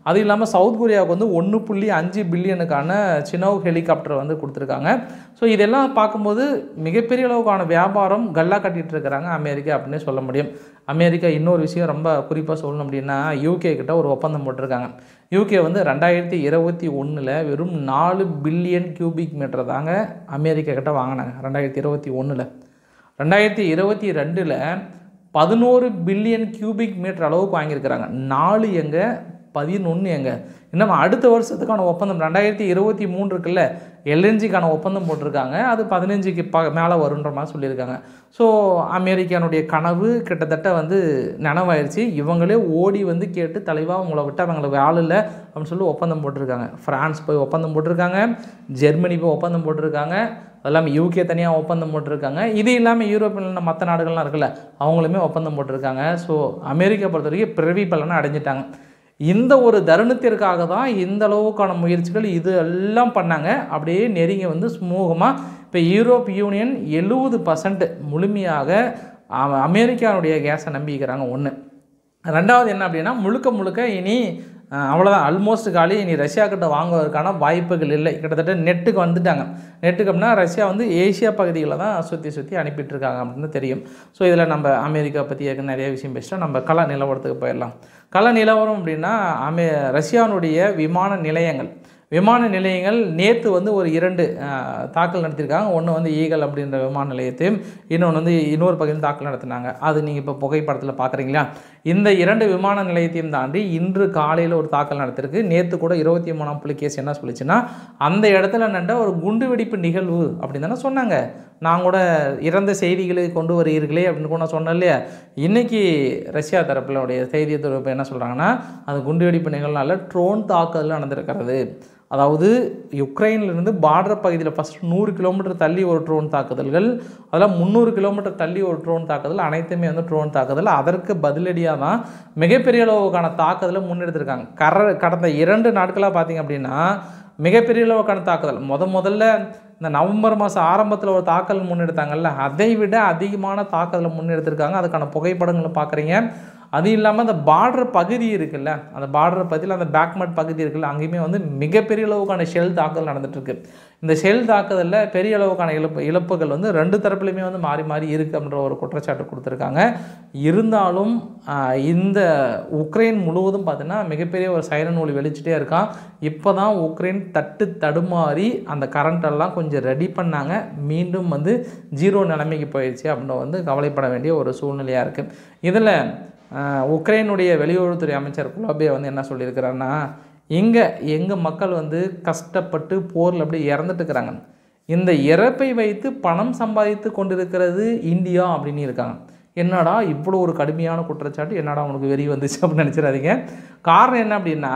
A: அது இல்லாமல் சவுத் கொரியாவுக்கு வந்து ஒன்று புள்ளி அஞ்சு பில்லியனுக்கான சினோவ் ஹெலிகாப்டர் வந்து கொடுத்துருக்காங்க ஸோ இதெல்லாம் பார்க்கும்போது மிகப்பெரிய அளவுக்கான வியாபாரம் கல்லா கட்டிட்டு இருக்கிறாங்க அமெரிக்கா அப்படின்னே சொல்ல முடியும் அமெரிக்கா இன்னொரு விஷயம் ரொம்ப குறிப்பாக சொல்லணும் அப்படின்னா யூகே கிட்ட ஒரு ஒப்பந்தம் போட்டிருக்காங்க யூகே வந்து ரெண்டாயிரத்தி இருபத்தி ஒன்றில் வெறும் நாலு பில்லியன் கியூபிக் மீட்டர் தாங்க அமெரிக்கா கிட்ட வாங்கினாங்க ரெண்டாயிரத்தி இருபத்தி ஒன்றில் ரெண்டாயிரத்தி இருபத்தி ரெண்டில் பதினோரு பில்லியன் கியூபிக் மீட்டர் அளவுக்கு வாங்கியிருக்கிறாங்க நாலு எங்கே பதினொன்று எங்கே இன்னும் அடுத்த வருஷத்துக்கான ஒப்பந்தம் ரெண்டாயிரத்தி இருபத்தி மூணு இருக்குல்ல எல்என்ஜிக்கான ஒப்பந்தம் போட்டிருக்காங்க அது பதினஞ்சுக்கு ப மேலே வருன்ற மாதிரி சொல்லியிருக்காங்க ஸோ அமெரிக்கானுடைய கனவு கிட்டத்தட்ட வந்து நனவாயிருச்சு இவங்களே ஓடி வந்து கேட்டு தலைவாக உங்களை விட்டு அவங்களுக்கு ஆள் இல்லை அப்படின்னு சொல்லி ஒப்பந்தம் போட்டிருக்காங்க ஃப்ரான்ஸ் போய் ஒப்பந்தம் போட்டிருக்காங்க ஜெர்மனி போய் ஒப்பந்தம் போட்டிருக்காங்க அது இல்லாமல் யூகே தனியாக ஒப்பந்தம் போட்டிருக்காங்க இது இல்லாமல் யூரோப்பில் மற்ற நாடுகள்லாம் இருக்குல்ல அவங்களுமே ஒப்பந்தம் போட்டிருக்காங்க ஸோ அமெரிக்கா பொறுத்த வரைக்கும் பிறவி பலனை அடைஞ்சிட்டாங்க இந்த ஒரு தருணத்திற்காக தான் இந்த அளவுக்கான முயற்சிகள் இது எல்லாம் பண்ணாங்க அப்படியே நெருங்கி வந்து சுமூகமாக இப்போ யூரோப் யூனியன் எழுபது பர்சன்ட் முழுமையாக அ- அமெரிக்காவுடைய கேஸை நம்பிக்கிறாங்க ஒன்று ரெண்டாவது என்ன அப்படின்னா முழுக்க முழுக்க இனி அஹ், அவ்வளோதான் ஆல்மோஸ்ட் காலி இனி ரஷ்யா கிட்ட வாங்குவதற்கான வாய்ப்புகள் இல்லை கிட்டத்தட்ட நெட்டுக்கு வந்துட்டாங்க நெட்டுக்கு அப்படின்னா ரஷ்யா வந்து ஏசியா பகுதிகளில் தான் சுற்றி சுற்றி அனுப்பிட்டு இருக்காங்க அப்படின்னு தெரியும் ஸோ இதில் நம்ம அமெரிக்கா பற்றி ஏற்கனவே நிறைய விஷயம் பேசிட்டோம் நம்ம கள நிலவரத்துக்கு போயிடலாம் கள நிலவரம் அப்படின்னா அமெ ரஷ்யானுடைய விமான நிலையங்கள் விமான நிலையங்கள் நேற்று வந்து ஒரு இரண்டு அஹ், தாக்கல் நடத்தியிருக்காங்க ஒன்று வந்து ஈகல் அப்படின்ற விமான நிலையத்தையும் இன்னொன்று வந்து இன்னொரு பகுதியில் தாக்கல் நடத்தினாங்க அது நீங்கள் இப்போ புகைப்படத்தில் பார்க்குறீங்களா இந்த இரண்டு விமான நிலையத்தையும் தாண்டி இன்று காலையில் ஒரு தாக்கல் நடத்திருக்கு நேற்று கூட இருபத்தி மூணாம் புள்ளி கேஸ் என்ன சொல்லிச்சுன்னா அந்த இடத்துல நட ஒரு குண்டு வெடிப்பு நிகழ்வு அப்படின்னு தானே சொன்னாங்க நான் கூட இறந்த செய்திகளை கொண்டு வருகிறீர்களே அப்படின்னு கூட நான் சொன்னேன் இல்லையா இன்னைக்கு ரஷ்யா தரப்பிலுடைய செய்தி தொடர்பு என்ன சொல்கிறாங்கன்னா அந்த குண்டு வெடிப்பு நிகழ்னால ட்ரோன் தாக்குதல் நடந்திருக்கிறது அதாவது யுக்ரைன்லேருந்து பார்டர் பகுதியில் ஃபஸ்ட் நூறு கிலோமீட்டர் தள்ளி ஒரு ட்ரோன் தாக்குதல்கள் அதெல்லாம் முந்நூறு கிலோமீட்டர் தள்ளி ஒரு ட்ரோன் தாக்குதல் அனைத்துமே வந்து ட்ரோன் தாக்குதல் அதற்கு பதிலடியாக தான் மிகப்பெரிய அளவுக்கான தாக்குதலை முன்னெடுத்திருக்காங்க கர கடந்த இரண்டு நாட்களாக பார்த்தீங்க அப்படின்னா மிகப்பெரிய அளவுக்கான தாக்குதல் முத முதல்ல இந்த நவம்பர் மாதம் ஆரம்பத்தில் ஒரு தாக்கல் முன்னெடுத்தாங்கல்ல அதை விட அதிகமான தாக்குதலை முன்னெடுத்திருக்காங்க அதுக்கான புகைப்படங்களை பார்க்குறீங்க அது இல்லாமல் அந்த பார்டர் பகுதி இருக்குல்ல அந்த பார்டர் பகுதியில் அந்த பேக்மட் பகுதி இருக்குல்ல அங்கேயுமே வந்து மிகப்பெரிய அளவுக்கான ஷெல் தாக்குதல் நடந்துட்டுருக்கு இந்த ஷெல் தாக்குதலில் பெரிய அளவுக்கான இழப்பு இழப்புகள் வந்து ரெண்டு தரப்புலையுமே வந்து மாறி மாறி இருக்குது அப்படின்ற ஒரு குற்றச்சாட்டு கொடுத்துருக்காங்க இருந்தாலும் ஆஹ், இந்த உக்ரைன் முழுவதும் பார்த்தீங்கன்னா மிகப்பெரிய ஒரு சைரன் ஒளி வெளிச்சிட்டே இருக்கான் இப்போ தான் உக்ரைன் தட்டு தடுமாறி அந்த கரண்ட் எல்லாம் கொஞ்சம் ரெடி பண்ணாங்க மீண்டும் வந்து ஜீரோ நிலைமைக்கு போயிடுச்சு அப்படின்னு வந்து கவலைப்பட வேண்டிய ஒரு சூழ்நிலையாக இருக்குது இதில் உக்ரைனுடைய வெளியுறவுத்துறை அமைச்சர் குலாபே வந்து என்ன சொல்லியிருக்கிறாருன்னா இங்கே எங்கள் மக்கள் வந்து கஷ்டப்பட்டு போரில் அப்படியே இறந்துட்டு இருக்கிறாங்க இந்த இறப்பை வைத்து பணம் சம்பாதித்து கொண்டிருக்கிறது இந்தியா அப்படின்னு இருக்காங்க என்னடா இவ்வளோ ஒரு கடுமையான குற்றச்சாட்டு என்னடா உனக்கு வெறி வந்துச்சு அப்படின்னு நினச்சிடாதீங்க காரணம் என்ன அப்படின்னா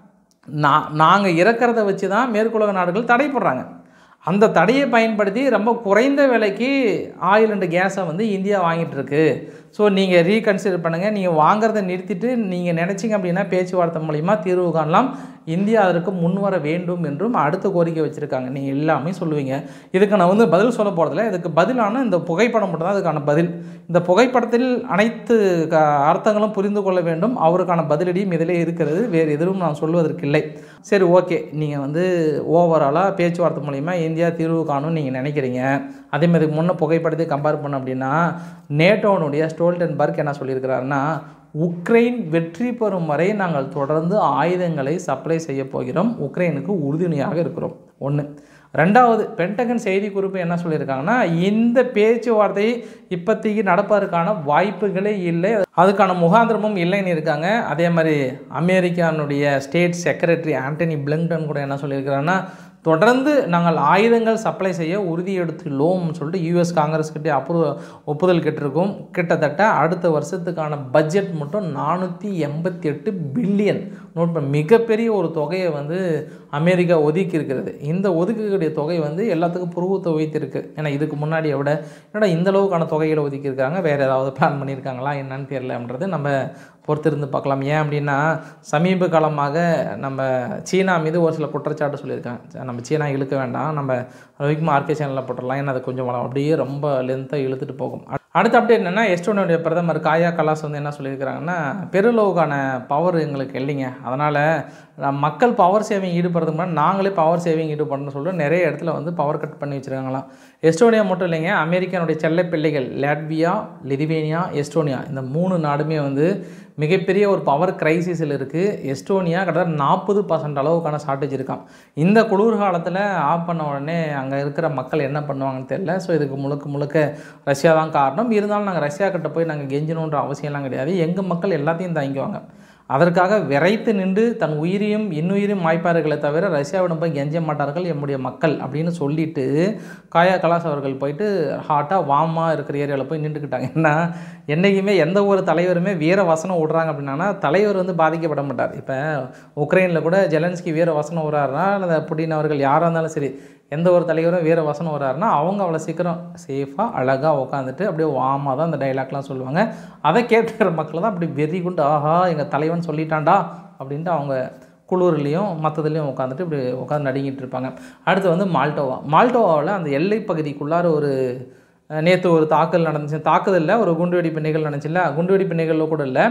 A: நான் நாங்கள் இறக்கிறத வச்சு தான் மேற்குலக நாடுகள் தடை போடுறாங்க அந்த தடையை பயன்படுத்தி ரொம்ப குறைந்த விலைக்கு ஆயில் அண்ட் கேஸை வந்து இந்தியா வாங்கிட்டு இருக்கு ஸோ நீங்கள் ரீகன்சிடர் பண்ணுங்கள் நீங்கள் வாங்குறதை நிறுத்திட்டு நீங்கள் நினச்சிங்க அப்படின்னா பேச்சுவார்த்தை மூலிமா தீர்வு காணலாம் இந்தியா அதற்கு முன்வர வேண்டும் என்றும் அடுத்த கோரிக்கை வச்சுருக்காங்க நீங்கள் எல்லாமே சொல்லுவீங்க இதுக்கு நான் வந்து பதில் சொல்ல போகிறதில்ல இதுக்கு பதிலான இந்த புகைப்படம் மட்டும் தான் அதுக்கான பதில் இந்த புகைப்படத்தில் அனைத்து க அர்த்தங்களும் புரிந்து கொள்ள வேண்டும் அவருக்கான பதிலடியும் இதிலே இருக்கிறது வேறு எதுவும் நான் சொல்வதற்கு இல்லை சரி ஓகே நீங்கள் வந்து ஓவராலாக பேச்சுவார்த்தை மூலிமா இந்தியா தீர்வு காணும்னு நீங்கள் நினைக்கிறீங்க அதே மாதிரி முன்ன புகைப்படத்தை கம்பேர் பண்ண அப்படின்னா நேட்டோனுடைய ஸ்டோல்டன்பர்க் என்ன சொல்லியிருக்கிறாருன்னா உக்ரைன் வெற்றி பெறும் வரை நாங்கள் தொடர்ந்து ஆயுதங்களை சப்ளை செய்ய போகிறோம் உக்ரைனுக்கு உறுதுணையாக இருக்கிறோம் ஒன்று ரெண்டாவது பென்டகன் செய்திக்குறிப்பு என்ன சொல்லியிருக்காங்கன்னா இந்த பேச்சுவார்த்தை இப்போதைக்கு நடப்பதற்கான வாய்ப்புகளே இல்லை அதுக்கான முகாந்திரமும் இல்லைன்னு இருக்காங்க அதே மாதிரி அமெரிக்கானுடைய ஸ்டேட் செக்ரட்டரி ஆண்டனி பிளிங்டன் கூட என்ன சொல்லியிருக்கிறாங்கன்னா தொடர்ந்து நாங்கள் ஆயுதங்கள் சப்ளை செய்ய உறுதி எடுத்துள்ளோம்னு சொல்லிட்டு யூஎஸ் காங்கிரஸ்கிட்டே அப்ரூ ஒப்புதல் கேட்டிருக்கோம் கிட்டத்தட்ட அடுத்த வருஷத்துக்கான பட்ஜெட் மட்டும் நானூற்றி எண்பத்தி எட்டு பில்லியன் நோட் பண்ண மிகப்பெரிய ஒரு தொகையை வந்து அமெரிக்கா ஒதுக்கி இருக்கிறது இந்த ஒதுக்கக்கூடிய தொகை வந்து எல்லாத்துக்கும் புருவத்தை வைத்திருக்கு ஏன்னா இதுக்கு முன்னாடியை விட என்னடா இந்த அளவுக்கான தொகைகளை ஒதுக்கியிருக்காங்க வேறு ஏதாவது பிளான் பண்ணியிருக்காங்களா என்னன்னு தெரியலன்றது நம்ம பொறுத்திருந்து பார்க்கலாம் ஏன் அப்படின்னா சமீப காலமாக நம்ம சீனா மீது ஒரு சில குற்றச்சாட்டு சொல்லியிருக்காங்க நம்ம சீனா இழுக்க வேண்டாம் நம்ம வரைக்கும் ஆர்கே சேனலில் போட்டுடலாம் ஏன்னா அது கொஞ்சம் வளம் அப்படியே ரொம்ப லென்த்தாக இழுத்துட்டு போகும் அடுத்த அப்டேட் என்னென்னா எஸ்டோனியோடைய பிரதமர் காயா கலாஸ் வந்து என்ன சொல்லியிருக்கிறாங்கன்னா பெருளவுக்கான பவர் எங்களுக்கு இல்லைங்க அதனால் மக்கள் பவர் சேவிங் ஈடுபடுறதுக்கு முன்னாடி நாங்களே பவர் சேவிங் ஈடுபடணும்னு சொல்லிட்டு நிறைய இடத்துல வந்து பவர் கட் பண்ணி வச்சுருக்காங்களாம் எஸ்டோனியா மட்டும் இல்லைங்க அமெரிக்கானுடைய செல்ல பிள்ளைகள் லாட்வியா லிதுவேனியா எஸ்டோனியா இந்த மூணு நாடுமே வந்து மிகப்பெரிய ஒரு பவர் கிரைசிஸில் இருக்குது எஸ்டோனியா கிட்டத்தட்ட நாற்பது பர்சன்ட் அளவுக்கான ஷார்ட்டேஜ் இருக்காம் இந்த குளிர் காலத்தில் ஆஃப் பண்ண உடனே அங்கே இருக்கிற மக்கள் என்ன பண்ணுவாங்கன்னு தெரியல ஸோ இதுக்கு முழுக்க முழுக்க ரஷ்யா தான் காரணம் இருந்தாலும் நாங்கள் ரஷ்யா கிட்ட போய் நாங்கள் கெஞ்சணுன்ற அவசியம்லாம் கிடையாது எங்கள் மக்கள் எல்லாத்தையும் தாங்கிக்குவாங்க அதற்காக விரைத்து நின்று தன் உயிரையும் இன்னுயிரையும் மாய்ப்பார்களே தவிர ரஷ்யாவிடம் போய் கெஞ்ச மாட்டார்கள் எம்முடைய மக்கள் அப்படின்னு சொல்லிட்டு காயா கலாஸ் அவர்கள் போயிட்டு ஹாட்டாக வாமாக இருக்கிற ஏரியாவில் போய் நின்றுக்கிட்டாங்க ஏன்னா என்றைக்குமே எந்த ஒரு தலைவருமே வீர வசனம் விடுறாங்க அப்படின்னா தலைவர் வந்து பாதிக்கப்பட மாட்டார் இப்போ உக்ரைனில் கூட ஜெலன்ஸ்கி வீர வசனம் விடுறாருனா அல்லது புடின் அவர்கள் யாராக இருந்தாலும் சரி எந்த ஒரு தலைவரும் வீர வசனம் வர்றாருன்னா அவங்க அவ்வளோ சீக்கிரம் சேஃபாக அழகாக உட்காந்துட்டு அப்படியே வாமாக தான் அந்த டைலாக்லாம் சொல்லுவாங்க அதை கேட்டுக்கிற மக்கள் தான் அப்படி வெறி கொண்டு ஆஹா எங்கள் தலைவன் சொல்லிட்டான்டா அப்படின்ட்டு அவங்க குளூர்லேயும் மற்றதுலேயும் உட்காந்துட்டு இப்படி உட்காந்து நடுங்கிட்டு இருப்பாங்க அடுத்து வந்து மால்டோவா மால்டோவாவில் அந்த எல்லை பகுதிக்குள்ளார ஒரு நேற்று ஒரு தாக்கல் நடந்துச்சு தாக்குதலில் ஒரு குண்டுவெடிப்பு நிகழ்வு நடந்துச்சுல்ல குண்டுவெடிப்பு நிகழ்வு கூட இல்லை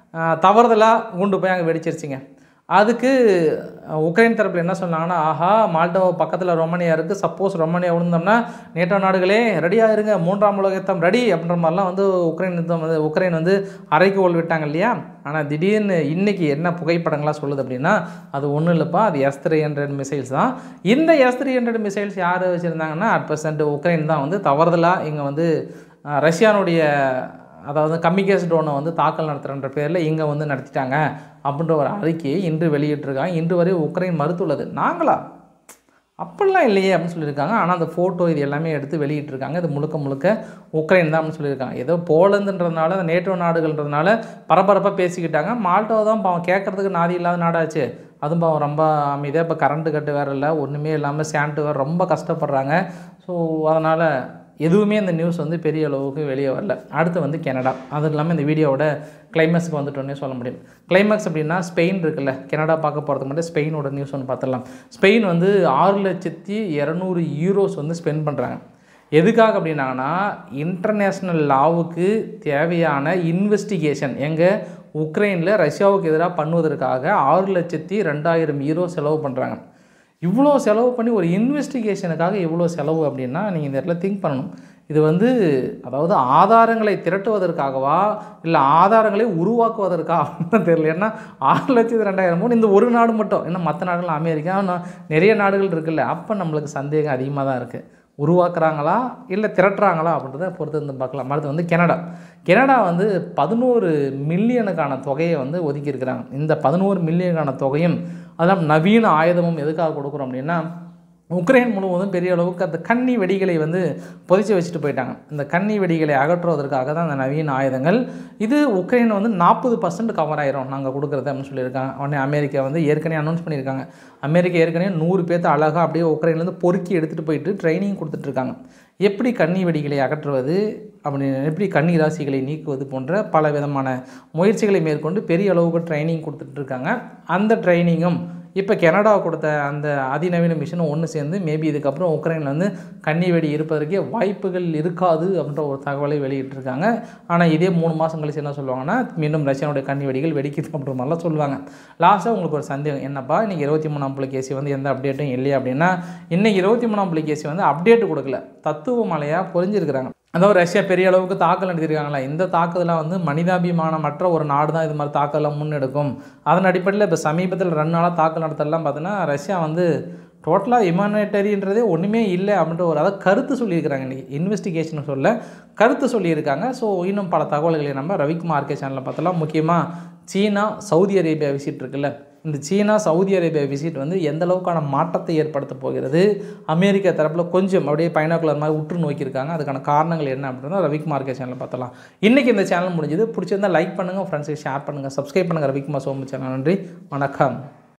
A: தவறுதலாக குண்டு போய் அங்கே வெடிச்சிருச்சுங்க அதுக்கு உக்ரைன் தரப்பில் என்ன சொன்னாங்கன்னா ஆஹா மால்டோ பக்கத்தில் ரொமானியா இருக்குது சப்போஸ் ரொமானியா விழுந்தோம்னா நேட்டோ நாடுகளே ரெடியாக இருங்க மூன்றாம் உலக யுத்தம் ரெடி அப்படின்ற மாதிரிலாம் வந்து உக்ரைன் யுத்தம் வந்து உக்ரைன் வந்து அரைக்கோள் விட்டாங்க இல்லையா ஆனால் திடீர்னு இன்றைக்கி என்ன புகைப்படங்களாக சொல்லுது அப்படின்னா அது ஒன்றும் இல்லைப்பா அது எஸ் த்ரீ ஹண்ட்ரட் மிசைல்ஸ் தான் இந்த எஸ் த்ரீ ஹண்ட்ரட் மிசைல்ஸ் யார் வச்சுருந்தாங்கன்னா அட் பர்சன்ட் உக்ரைன் தான் வந்து தவறுதலாக இங்கே வந்து ரஷ்யானுடைய அதாவது கம்மிகேஸ் ட்ரோனை வந்து தாக்கல் நடத்துகிறன்ற பேரில் இங்கே வந்து நடத்திட்டாங்க அப்படின்ற ஒரு அறிக்கையை இன்று வெளியிட்டிருக்காங்க இன்று வரை உக்ரைன் மறுத்துள்ளது நாங்களா அப்படிலாம் இல்லையே அப்படின்னு சொல்லியிருக்காங்க ஆனால் அந்த ஃபோட்டோ இது எல்லாமே எடுத்து வெளியிட்டிருக்காங்க இது முழுக்க முழுக்க உக்ரைன் தான் அப்படின்னு சொல்லியிருக்காங்க ஏதோ போலந்துன்றதுனால அந்த நேட்டோ நாடுகள்ன்றதுனால பரபரப்பாக பேசிக்கிட்டாங்க மால்டோ தான் பாவம் கேட்குறதுக்கு நாதி இல்லாத நாடாச்சு அதுவும் பாவம் ரொம்ப அமைதியாக இப்போ கரண்ட்டு கட்டு வேறு இல்லை ஒன்றுமே இல்லாமல் சேண்ட்டு வேறு ரொம்ப கஷ்டப்படுறாங்க ஸோ அதனால் எதுவுமே இந்த நியூஸ் வந்து பெரிய அளவுக்கு வெளியே வரல அடுத்து வந்து கனடா அது இல்லாமல் இந்த வீடியோவோட கிளைமேக்ஸுக்கு வந்துட்டோன்னே சொல்ல முடியும் கிளைமேக்ஸ் அப்படின்னா ஸ்பெயின் இருக்குல்ல கனடா பார்க்க போகிறதுக்கு மட்டும் ஸ்பெயினோட நியூஸ் ஒன்று பார்த்துடலாம் ஸ்பெயின் வந்து ஆறு லட்சத்தி இரநூறு யூரோஸ் வந்து ஸ்பெண்ட் பண்ணுறாங்க எதுக்காக அப்படின்னாங்கன்னா இன்டர்நேஷ்னல் லாவுக்கு தேவையான இன்வெஸ்டிகேஷன் எங்கள் உக்ரைனில் ரஷ்யாவுக்கு எதிராக பண்ணுவதற்காக ஆறு லட்சத்தி ரெண்டாயிரம் யூரோ செலவு பண்ணுறாங்க இவ்வளோ செலவு பண்ணி ஒரு இன்வெஸ்டிகேஷனுக்காக இவ்வளோ செலவு அப்படின்னா நீங்கள் இந்த இடத்துல திங்க் பண்ணணும் இது வந்து அதாவது ஆதாரங்களை திரட்டுவதற்காகவா இல்லை ஆதாரங்களை உருவாக்குவதற்கா அப்படின்னு தெரியல ஏன்னா ஆறு லட்சத்து ரெண்டாயிரம் மூணு இந்த ஒரு நாடு மட்டும் ஏன்னா மற்ற நாடுகள் அமெரிக்கா இன்னும் நிறைய நாடுகள் இருக்குல்ல அப்போ நம்மளுக்கு சந்தேகம் அதிகமாக தான் இருக்குது உருவாக்குறாங்களா இல்லை திரட்டுறாங்களா அப்படின்றத பொறுத்து வந்து பார்க்கலாம் அடுத்து வந்து கனடா கனடா வந்து பதினோரு மில்லியனுக்கான தொகையை வந்து ஒதுக்கியிருக்கிறாங்க இந்த பதினோரு மில்லியனுக்கான தொகையும் அதெல்லாம் நவீன ஆயுதமும் எதுக்காக கொடுக்குறோம் அப்படின்னா உக்ரைன் முழுவதும் பெரிய அளவுக்கு அந்த கன்னி வெடிகளை வந்து புதைச்சி வச்சுட்டு போயிட்டாங்க இந்த கன்னி வெடிகளை அகற்றுவதற்காக தான் அந்த நவீன ஆயுதங்கள் இது உக்ரைன் வந்து நாற்பது பர்சன்ட் கவர் ஆயிரும் நாங்கள் கொடுக்குறது அப்படின்னு சொல்லியிருக்காங்க உடனே அமெரிக்கா வந்து ஏற்கனவே அனௌன்ஸ் பண்ணியிருக்காங்க அமெரிக்கா ஏற்கனவே நூறு பேர்த்து அழகாக அப்படியே உக்ரைன்லேருந்து பொறுக்கி எடுத்துகிட்டு போயிட்டு ட்ரைனிங் கொடுத்துட்ருக்காங்க எப்படி கன்னி வெடிகளை அகற்றுவது அப்படி எப்படி கன்னி ராசிகளை நீக்குவது போன்ற பல விதமான முயற்சிகளை மேற்கொண்டு பெரிய அளவுக்கு ட்ரைனிங் கொடுத்துட்ருக்காங்க அந்த ட்ரைனிங்கும் இப்போ கனடா கொடுத்த அந்த அதிநவீன மிஷினும் ஒன்று சேர்ந்து மேபி இதுக்கப்புறம் உக்ரைனில் வந்து கன்னி வெடி இருப்பதற்கே வாய்ப்புகள் இருக்காது அப்படின்ற ஒரு தகவலை வெளியிட்டிருக்காங்க ஆனால் இதே மூணு மாதம் கழிச்சு என்ன சொல்லுவாங்கன்னா மீண்டும் ரஷ்யானுடைய கன்னி வெடிகள் வெடிக்குது அப்படின்ற மாதிரிலாம் சொல்லுவாங்க லாஸ்ட்டாக உங்களுக்கு ஒரு சந்தேகம் என்னப்பா இன்றைக்கி இருபத்தி மூணாம் புலிகேசி வந்து எந்த அப்டேட்டும் இல்லையா அப்படின்னா இன்றைக்கி இருபத்தி மூணாம் புலிகேசி வந்து அப்டேட் கொடுக்கல தத்துவ மலையாக பொறிஞ்சிருக்கிறாங்க அதாவது ரஷ்யா பெரிய அளவுக்கு தாக்கல் நடத்தியிருக்காங்களா இந்த தாக்குதலாம் வந்து மனிதாபிமானமற்ற ஒரு நாடு தான் இது மாதிரி தாக்கலாம் முன்னெடுக்கும் அதன் அடிப்படையில் இப்போ சமீபத்தில் ரெண்டு நாளாக தாக்கல் நடத்தலாம் பார்த்தீங்கன்னா ரஷ்யா வந்து டோட்டலாக இமானிட்டரின்றதே ஒன்றுமே இல்லை அப்படின்ற ஒரு அதாவது கருத்து சொல்லியிருக்கிறாங்க இன்றைக்கி இன்வெஸ்டிகேஷன் சொல்ல கருத்து சொல்லியிருக்காங்க ஸோ இன்னும் பல தகவல்களை நம்ம ரவிக்குமார் கே சேனலில் பார்த்தலாம் முக்கியமாக சீனா சவுதி அரேபியா விசிட் இருக்குல்ல இந்த சீனா சவுதி அரேபியா விசிட் வந்து எந்த அளவுக்கான மாற்றத்தை ஏற்படுத்த போகிறது அமெரிக்கா தரப்பில் கொஞ்சம் அப்படியே பைனாக்குலர் மாதிரி உற்று நோக்கியிருக்காங்க அதுக்கான காரணங்கள் என்ன அப்படின்றத ரவிக்குமார் கே சேனலில் பார்த்தலாம் இன்றைக்கி இந்த சேனல் முடிஞ்சது பிடிச்சிருந்தா லைக் பண்ணுங்கள் ஃப்ரெண்ட்ஸுக்கு ஷேர் பண்ணுங்கள் சப்ஸ்கிரைப் பண்ணுங்கள் ரவிக்குமார் சோமு சேனல் நன்றி வணக்கம்